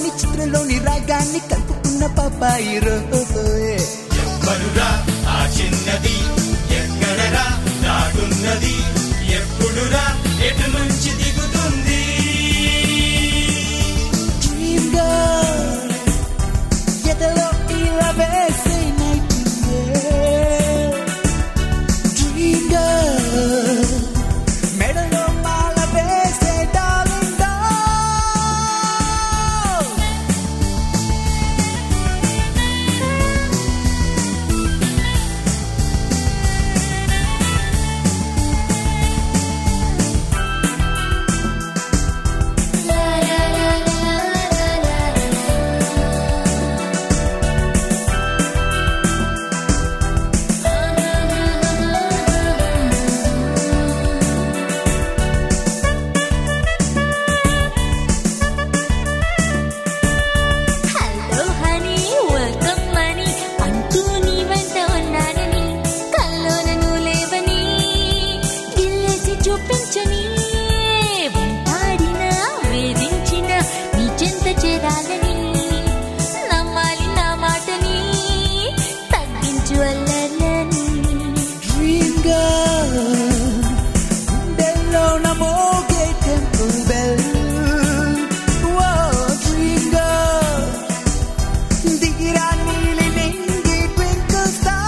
రాగాన్ని చిత్రలోని రాగాన్ని కలుపుకున్న పాపాయి రోయే ఎవ్వరురా ఆ చిన్నది ఎక్కడరా నాటున్నది ఎప్పుడురా ఎటు నుంచి దిగుతుంది Dream girl, ఎదలో ఇలా వేసే nightingale. Dream girl, మెడలో మాల వేసే darling doll. Hello honey welcome money అంటూ నీ వెంట ఉన్నానని కల్లోన నువ్వు లేవని గిల్లేసి చూపించని వెంటాడిన వేధించిన నీ చెంత చేరాలని నమ్మాలి నా మాటని తగ్గించు అల్లర్లని Dream girl, గుండెల్లోన మోగే temple bell. Whoa, dream girl, దిగిరా నీలి నింగి twinkle star.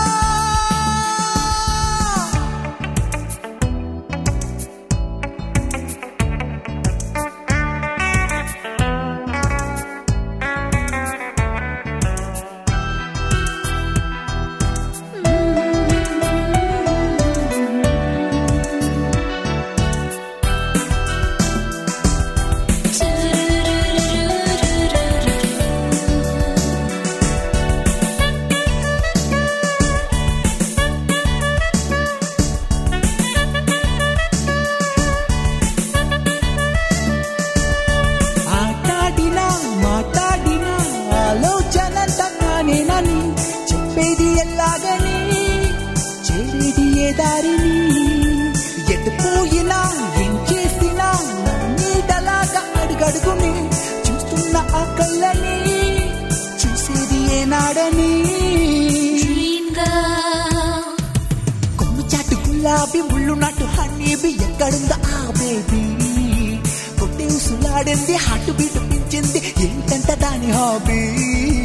ఆటాడినా మాట్లాడినా ఆలోచనంతా కానేనని చెప్పేది ఎలాగని చేరేది ఏ దారిని ఎటు పోయినా ఏం చేసినా నా నీడలాగా అడుగడుగుని చూస్తున్న ఆ కళ్ళని చూసేది ఏనాడని Dream girl కొమ్ము చాటు గులాబీ ముళ్ళు నాటు హనీబి ఎక్కడుందో ఆ బేబీ కొట్టి ఉసులాడింది హార్ట్ బీట్ పెంచింది ఏంటంట దాని హాబీ